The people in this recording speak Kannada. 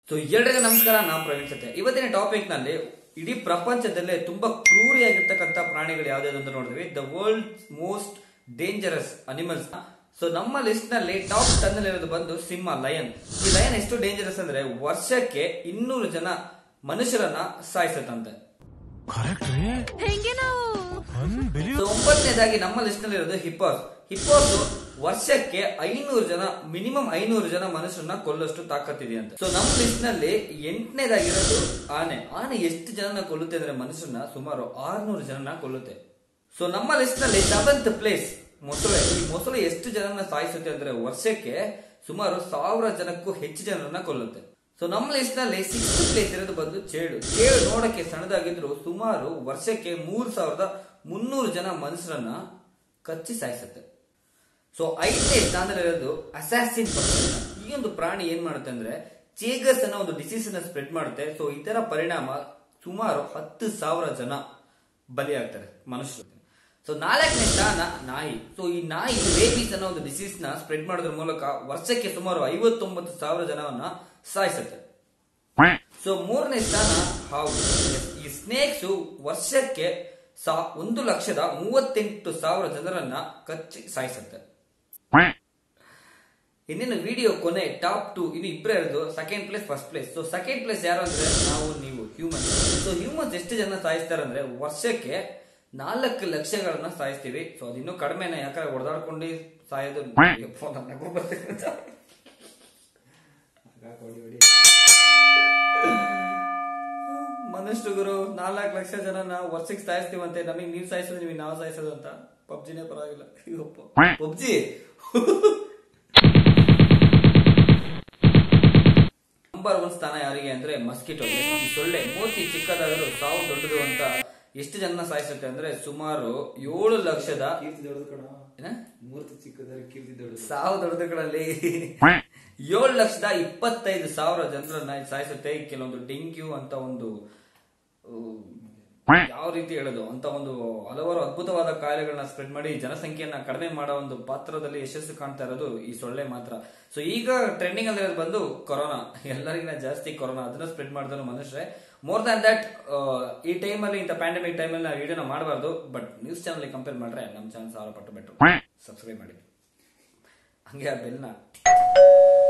ಸೊ ಎಲ್ಲರಿಗೂ ನಮಸ್ಕಾರ ನಾನು ಪ್ರವೀಣ್ ಸತ್ಯ ಇವತ್ತಿನ ಟಾಪಿಕ್ ನಲ್ಲಿ ಇಡೀ ಪ್ರಪಂಚದಲ್ಲೇ ತುಂಬಾ ಕ್ರೂರಿಯಾಗಿರ್ತಕ್ಕಂಥ ಪ್ರಾಣಿಗಳು ಯಾವ್ದಾದ್ರು ಅಂತ ನೋಡಿದ್ವಿ the world most dangerous animals so ನಮ್ಮ ಲಿಸ್ಟ್ ನಲ್ಲಿ ಟಾಪ್ ಟೆನ್ ಅಲ್ಲಿ ಇರೋದು ಬಂದು ಸಿಂಹ ಲಯನ್ ಈ ಲಯನ್ ಎಷ್ಟು ಡೇಂಜರಸ್ ಅಂದ್ರೆ ವರ್ಷಕ್ಕೆ ಇನ್ನೂರು ಜನ ಮನುಷ್ಯರನ್ನ ಸಾಯಿಸತ್ತಂತೆ ಕರೆಕ್ಟ್ ರೀ ಹೆಂಗೆ ನಾವು ಸೊ ಒಂಬತ್ತನೇದಾಗಿ ನಮ್ಮ ಲಿಸ್ಟ್ ನಲ್ಲಿ ಇರೋದು ಹಿಪ್ಪೋಸ್ ಹಿಪ್ಪೋಸ್ ವರ್ಷಕ್ಕೆ ಐನೂರು ಜನ ಮಿನಿಮಮ್ ಐನೂರು ಜನ ಮನುಷ್ಯರನ್ನ ಕೊಲ್ಲಷ್ಟು ತಾಕತ್ತಿದೆಯಂತೆ ಸೊ ನಮ್ಮ ಲಿಸ್ಟ್ ನಲ್ಲಿ ಎಂಟನೇದಾಗಿರೋದು ಆನೆ ಆನೆ ಎಷ್ಟು ಜನನ ಕೊಲ್ಲುತ್ತೆ ಅಂದ್ರೆ ಮನುಷ್ಯರನ್ನ ಸುಮಾರು ಆರ್ನೂರು ಜನನ ಕೊಲ್ಲುತ್ತೆ ಸೊ ನಮ್ಮ ಲಿಸ್ಟ್ ನಲ್ಲಿ ಸೆವೆಂತ್ ಪ್ಲೇಸ್ ಮೊಸಳೆ ಈ ಮೊಸಳೆ ಎಷ್ಟು ಜನನ ಸಾಯಿಸುತ್ತೆ ಅಂದ್ರೆ ವರ್ಷಕ್ಕೆ ಸುಮಾರು ಸಾವಿರ ಜನಕ್ಕೂ ಹೆಚ್ಚು ಜನರನ್ನ ಕೊಲ್ಲುತ್ತೆ ಸೊ ನಮ್ಮ ಲಿಸ್ಟ್ ನಲ್ಲಿ ಸಿಕ್ಸ್ತ್ ಪ್ಲೇಸ್ ಇರೋದು ಬಂದು ಚೇಳು ಚೇಳು ನೋಡಕ್ಕೆ ಸಣ್ಣದಾಗಿದ್ರು ಸುಮಾರು ವರ್ಷಕ್ಕೆ ಮೂರ್ ಸಾವಿರದ ಮುನ್ನೂರು ಜನ ಮನುಷ್ಯರನ್ನ ಕಚ್ಚಿ ಸಾಯಿಸುತ್ತೆ ಸೊ ಐದನೇ ಸ್ಥಾನದಲ್ಲಿರೋದು ಅಸಾಸಿನ್ ಪಕ್ಷಿ ಈ ಒಂದು ಪ್ರಾಣಿ ಏನ್ ಮಾಡುತ್ತೆ ಅಂದ್ರೆ ಚೇಗರ್ಸ್ ಅನ್ನೋ ಒಂದು ಡಿಸೀಸ್ ಅನ್ನ ಸ್ಪ್ರೆಡ್ ಮಾಡುತ್ತೆ ಸೊ ಇದರ ಪರಿಣಾಮ ಸುಮಾರು ಹತ್ತು ಸಾವಿರ ಜನ ಬಲಿಯಾಗ್ತಾರೆ ಮನುಷ್ಯರು ಸೊ ನಾಲ್ಕನೇ ಸ್ಥಾನ ನಾಯಿ ಸೊ ಈ ನಾಯಿ ರೇಬೀಸ್ ಅನ್ನೋ ಒಂದು ಡಿಸೀಸ್ ನ ಸ್ಪ್ರೆಡ್ ಮಾಡೋದ್ರ ಮೂಲಕ ವರ್ಷಕ್ಕೆ ಸುಮಾರು ಐವತ್ತೊಂಬತ್ತು ಸಾವಿರ ಜನವನ್ನ ಸಾಯಿಸುತ್ತೆ ಸೊ ಮೂರನೇ ಸ್ಥಾನ ಹಾವು ಈ ಸ್ನೇಕ್ಸ್ ವರ್ಷಕ್ಕೆ ಸಾ ಒಂದು ಲಕ್ಷದ ಮೂವತ್ತೆಂಟು ಸಾವಿರ ಜನರನ್ನ ಕಚ್ಚಿ ಸಾಯಿಸುತ್ತೆ ಇನ್ನೇನು ವಿಡಿಯೋ ಕೊನೆ ಟಾಪ್ ಟು ಇನ್ನು ಇಬ್ಬರೇ ಇರೋದು second place first place so second place ಯಾರು ಅಂದ್ರೆ ನಾವು ನೀವು ಹ್ಯೂಮನ್ಸ್ ಸೊ ಹ್ಯೂಮನ್ಸ್ ಎಷ್ಟು ಜನ ಸಾಯಿಸ್ತಾರೆ ಅಂದ್ರೆ ವರ್ಷಕ್ಕೆ ನಾಲ್ಕು ಲಕ್ಷಗಳನ್ನ ಸಾಯಿಸ್ತೀವಿ ಸೊ ಅದಿನ್ನೂ ಕಡಿಮೆನೆ ಯಾಕಂದ್ರೆ ಹೊಡೆದಾಡ್ಕೊಂಡು ಸಾಯೋದು ಯಪ್ಪ, ನನ್ ನಗು ಬರ್ತೈತೆ ಅಂತ. ಮನುಷ್ಯರು ಗುರು ನಾಲ್ಕು ಲಕ್ಷ ಜನನ ವರ್ಷಕ್ಕೆ ಸಾಯಿಸ್ತೀವಂತೆ ನಮಗೆ ನೀವ್ ಸಾಯಿಸೋದು ನೀವು ನಾವು ಸಾಯಿಸೋದು ಅಂತ ಪಬ್ಜಿನೇ ಪರವಾಗಿಲ್ಲ ಪಬ್ಜಿ ನಂಬರ್ ಒನ್ ಸ್ಥಾನ ಯಾರಿಗೆ ಅಂದ್ರೆ ಮಸ್ಕಿಟೋ ಈ ಸೊಳ್ಳೆ ಮೂರ್ತಿ ಚಿಕ್ಕದಾದರೂ ಸಾವು ದೊಡ್ಡದು ಅಂತ ಎಷ್ಟು ಜನ ಸಾಯಿಸುತ್ತೆ ಅಂದ್ರೆ ಸುಮಾರು ಏಳು ಲಕ್ಷದ ಕೀರ್ತಿ ದೊಡ್ಡದು ಕಣ ಏನ? ಮೂರ್ತಿ ಚಿಕ್ಕದಾದ್ರೆ ಕೀರ್ತಿ ದೊಡ್ಡದು ಸಾವು ದೊಡ್ಡದುಗಳಲ್ಲಿ ಏಳು ಲಕ್ಷದ ಇಪ್ಪತ್ತೈದು ಸಾವಿರ ಜನರನ್ನ ಇದು ಸಾಯಿಸುತ್ತೆ ಕೆಲವೊಂದು ಡೆಂಗ್ಯೂ ಅಂತ ಒಂದು ಆ, ಯಾವ ರೀತಿ ಹೇಳೋದು ಅಂತ ಒಂದು ಹಲವಾರು ಅದ್ಭುತವಾದ ಕಾಯಿಲೆಗಳನ್ನ ಸ್ಪ್ರೆಡ್ ಮಾಡಿ ಜನಸಂಖ್ಯೆಯನ್ನ ಕಡಿಮೆ ಮಾಡೋ ಒಂದು ಪಾತ್ರದಲ್ಲಿ ಯಶಸ್ಸು ಕಾಣ್ತಾ ಇರೋದು ಈ ಸೊಳ್ಳೆ ಮಾತ್ರ ಸೊ ಈಗ ಟ್ರೆಂಡಿಂಗ್ ಅಲ್ಲಿ ಇರೋದು ಬಂದು ಕೊರೋನಾ ಎಲ್ಲರಿಗಿನ ಜಾಸ್ತಿ ಕೊರೋನಾ ಅದನ್ನ ಸ್ಪ್ರೆಡ್ ಮಾಡಿದ್ರು ಮನುಷ್ಯರೇ ಮೋರ್ ದನ್ ದಟ್ ಈ ಟೈಮಲ್ಲಿ ಇಂಥ ಪ್ಯಾಂಡಮಿಕ್ ಟೈಮಲ್ಲಿ ನಾವು ವಿಡಿಯೋನ ಮಾಡಬಾರ್ದು ಬಟ್ ನ್ಯೂಸ್ ಚಾನಲ್ ಕಂಪೇರ್ ಮಾಡ್ರೆ ನಮ್ಮ ಚಾನಲ್ ಸಾವಿರ ಪಟ್ಟು ಬೆಟ್ರು ಸಬ್ಸ್ಕ್ರೈಬ್ ಮಾಡಿ ಹಂಗೆ ಆ ಬೆಲ್ನ